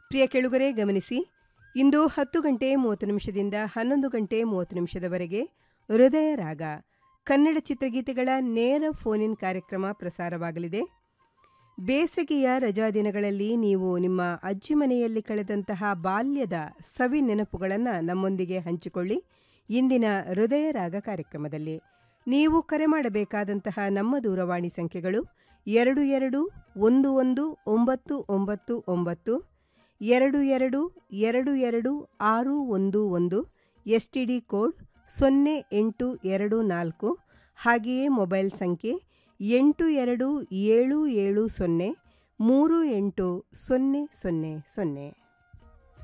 ಪ್ರಿಯ ಕೆಳುಗರೆ ಗಮನಿಸಿ ಇಂದು ಹತ್ತು ಗಂಟೆ ಮೂವತ್ತು ನಿಮಿಷದಿಂದ ಹನ್ನೊಂದು ಗಂಟೆ ಮೂವತ್ತು ನಿಮಿಷದವರೆಗೆ ಹೃದಯ ರಾಗ ಕನ್ನಡ ಚಿತ್ರಗೀತೆಗಳ ನೇರ ಫೋನ್ ಇನ್ ಕಾರ್ಯಕ್ರಮ ಪ್ರಸಾರವಾಗಲಿದೆ ಬೇಸಿಗೆಯ ರಜಾದಿನಗಳಲ್ಲಿ ನೀವು ನಿಮ್ಮ ಅಜ್ಜಿ ಮನೆಯಲ್ಲಿ ಕಳೆದಂತಹ ಬಾಲ್ಯದ ಸವಿ ನೆನಪುಗಳನ್ನು ನಮ್ಮೊಂದಿಗೆ ಹಂಚಿಕೊಳ್ಳಿ ಇಂದಿನ ಹೃದಯ ರಾಗ ಕಾರ್ಯಕ್ರಮದಲ್ಲಿ ನೀವು ಕರೆ ಮಾಡಬೇಕಾದಂತಹ ನಮ್ಮ ದೂರವಾಣಿ ಸಂಖ್ಯೆಗಳು ಎರಡು ಎರಡು ಒಂದು ಒಂದು ಒಂಬತ್ತು ಒಂಬತ್ತು ಒಂಬತ್ತು ಎರಡು ಎರಡು ಎರಡು ಎರಡು ಆರು ಒಂದು ಒಂದು ಎಸ್ ಟಿ ಡಿ ಕೋಡ್ ಸೊನ್ನೆ ಎಂಟು ಎರಡು ನಾಲ್ಕು ಹಾಗೆಯೇ ಮೊಬೈಲ್ ಸಂಖ್ಯೆ ಎಂಟು ಎರಡು ಏಳು ಏಳು ಸೊನ್ನೆ ಮೂರು ಎಂಟು ಸೊನ್ನೆ ಸೊನ್ನೆ ಸೊನ್ನೆ